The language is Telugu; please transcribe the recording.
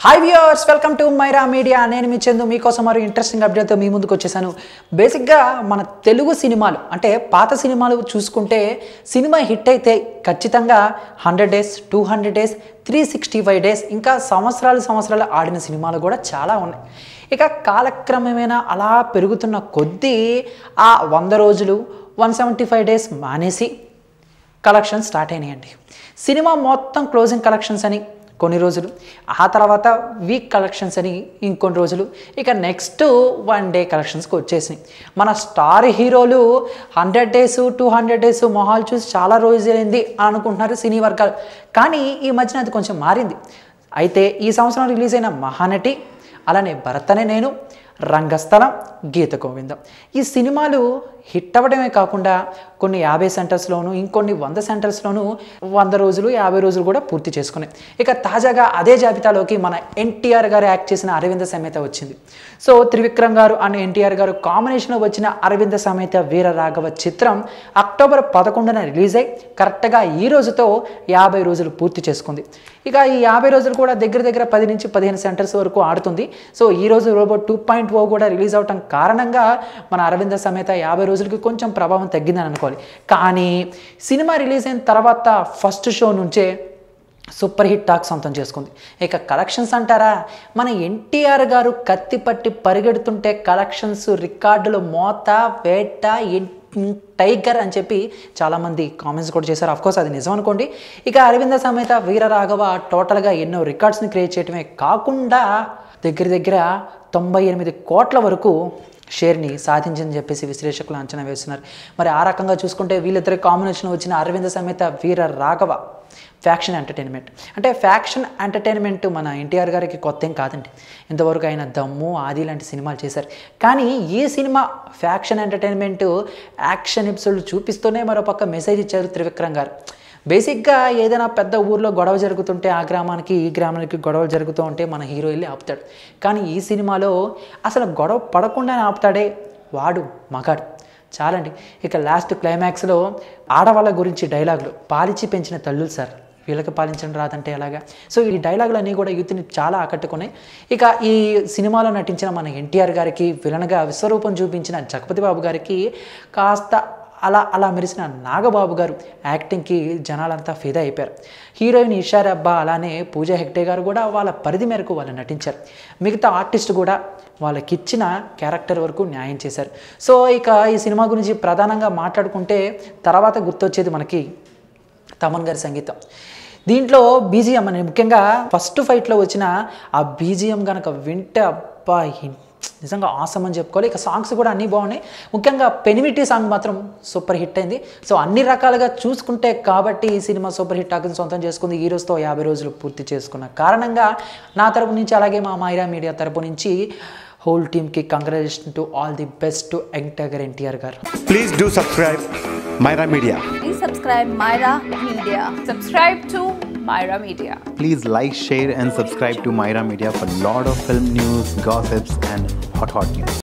Hi viewers welcome to Myra Media నేను మీ చందు మీకోసం మరో ఇంట్రెస్టింగ్ అప్డేట్తో మీ ముందుకు వచ్చేసాను బేసిక్గా మన తెలుగు సినిమాలు అంటే పాత సినిమాలు చూసుకుంటే సినిమా హిట్ అయితే ఖచ్చితంగా hundred days two hundred days three sixty five days ఇంకా సంవత్సరాలు సంవత్సరాలు ఆడిన సినిమాలు కూడా చాలా ఉన్నాయి ఇక కాలక్రమేణా అలా పెరుగుతున్న కొద్దీ ఆ వంద రోజులు వన్ సెవెంటీ ఫైవ్ డేస్ మానేసి కలెక్షన్స్ స్టార్ట్ అయినాయండి సినిమా మొత్తం క్లోజింగ్ కలెక్షన్స్ అని కొన్ని రోజులు ఆ తర్వాత వీక్ కలెక్షన్స్ అని ఇంకొన్ని రోజులు ఇక నెక్స్ట్ వన్ డే కలెక్షన్స్కి వచ్చేసినాయి మన స్టార్ హీరోలు hundred days two hundred days మొహాలు చూసి చాలా రోజులైంది అనుకుంటున్నారు సినీ వర్గాలు కానీ ఈ మధ్యన అది కొంచెం మారింది అయితే ఈ సంవత్సరం రిలీజ్ అయిన మహానటి అలానే భరతనే నేను రంగస్థలం గీత గోవిందం ఈ సినిమాలు హిట్ అవ్వడమే కాకుండా కొన్ని యాభై సెంటర్స్లోను ఇంకొన్ని వంద సెంటర్స్లోను వంద రోజులు యాభై రోజులు కూడా పూర్తి చేసుకున్నాయి ఇక తాజాగా అదే జాబితాలోకి మన ఎన్టీఆర్ గారు యాక్ట్ చేసిన అరవింద సమేత వచ్చింది సో త్రివిక్రమ్ గారు అండ్ ఎన్టీఆర్ గారు కాంబినేషన్లో వచ్చిన అరవింద సమేత వీర రాఘవ చిత్రం అక్టోబర్ పదకొండున రిలీజ్ అయ్యి కరెక్ట్గా ఈ రోజుతో యాభై రోజులు పూర్తి చేసుకుంది ఇక ఈ యాభై రోజులు కూడా దగ్గర దగ్గర పది నుంచి పదిహేను సెంటర్స్ వరకు ఆడుతుంది సో ఈ రోజు రోబో టూ పాయింట్ ఓ కూడా రిలీజ్ అవటం కారణంగా మన అరవింద సమేత యాభై రోజులకి కొంచెం ప్రభావం తగ్గిందని అనుకోవాలి కానీ సినిమా రిలీజ్ అయిన తర్వాత ఫస్ట్ షో నుంచే సూపర్ హిట్ టాక్ సొంతం చేసుకుంది ఇక కలెక్షన్స్ అంటారా మన ఎన్టీఆర్ గారు కత్తి పట్టి పరిగెడుతుంటే కలెక్షన్స్ రికార్డులు మోత వేట ఎన్- టైగర్ అని చెప్పి చాలామంది కామెంట్స్ కూడా చేశారు అఫ్కోర్స్ అది నిజం అనుకోండి ఇక అరవింద సమేత వీర రాఘవ టోటల్గా ఎన్నో రికార్డ్స్ని క్రియేట్ చేయడమే కాకుండా దగ్గర దగ్గర తొంభై ఎనిమిది కోట్ల వరకు షేర్ని సాధించని చెప్పేసి విశ్లేషకులు అంచనా వేస్తున్నారు మరి ఆ రకంగా చూసుకుంటే వీళ్ళిద్దరి కాంబినేషన్ వచ్చిన అరవింద సమేత వీర రాఘవ ఫ్యాక్షన్ ఎంటర్టైన్మెంట్ అంటే ఫ్యాక్షన్ ఎంటర్టైన్మెంట్ మన ఎన్టీఆర్ గారికి కొత్త ఏం కాదండి ఇంతవరకు ఆయన దమ్ము ఆది లాంటి సినిమాలు చేశారు కానీ ఈ సినిమా ఫ్యాక్షన్ ఎంటర్టైన్మెంట్ యాక్షన్ ఎపిసోడ్లు చూపిస్తూనే మరో పక్క మెసేజ్ ఇచ్చారు త్రివిక్రమ్ గారు బేసిక్గా ఏదైనా పెద్ద ఊర్లో గొడవ జరుగుతుంటే ఆ గ్రామానికి ఈ గ్రామానికి గొడవలు జరుగుతూ ఉంటే మన హీరో వెళ్ళి ఆపుతాడు కానీ ఈ సినిమాలో అసలు గొడవ పడకుండానే ఆపుతాడే వాడు మగాడు చాలండి ఇక లాస్ట్ క్లైమాక్స్లో ఆడవాళ్ళ గురించి డైలాగులు పాలిచి పెంచిన తల్లులు సార్ వీళ్ళకి పాలించడం రాదంటే ఎలాగా సో ఈ డైలాగులు అన్నీ కూడా యూత్ని చాలా ఆకట్టుకున్నాయి ఇక ఈ సినిమాలో నటించిన మన ఎన్టీఆర్ గారికి విలన్గా విశ్వరూపం చూపించిన జగపతి బాబు గారికి కాస్త అలా అలా మెరిసిన నాగబాబు గారు యాక్టింగ్కి జనాలంతా ఫిదా అయిపోయారు హీరోయిన్ ఇషారబ్బా అలానే పూజా హెగ్డే గారు కూడా వాళ్ళ పరిధి మేరకు వాళ్ళు నటించారు మిగతా ఆర్టిస్ట్ కూడా వాళ్ళకిచ్చిన క్యారెక్టర్ వరకు న్యాయం చేశారు సో ఇక ఈ సినిమా గురించి ప్రధానంగా మాట్లాడుకుంటే తర్వాత గుర్తొచ్చేది మనకి తమన్ గారి సంగీతం దీంట్లో బీజిఎం అని ముఖ్యంగా ఫస్ట్ ఫైట్లో వచ్చిన ఆ బీజిఎం కనుక వింటే అబ్బా ఇన్- నిజంగా ఆసం అని చెప్పుకోవాలి ఇక సాంగ్స్ కూడా అన్నీ బాగున్నాయి ముఖ్యంగా పెనిమిటీ సాంగ్ మాత్రం సూపర్ హిట్ అయింది సో అన్ని రకాలుగా చూసుకుంటే కాబట్టి ఈ సినిమా సూపర్ హిట్ టాక్ని సొంతం చేసుకుంది ఈ రోజుతో యాభై రోజులు పూర్తి చేసుకున్న కారణంగా నా తరపు నుంచి అలాగే మా మైరా మీడియా తరపు నుంచి హోల్ టీమ్కి congratulation to all the best to young tiger NTR garu Please do subscribe Myra Media. Please subscribe Myra Media. Subscribe to Myra Media. Please like, share, and subscribe to Myra Media for lot of film news, gossips, and hot hot news.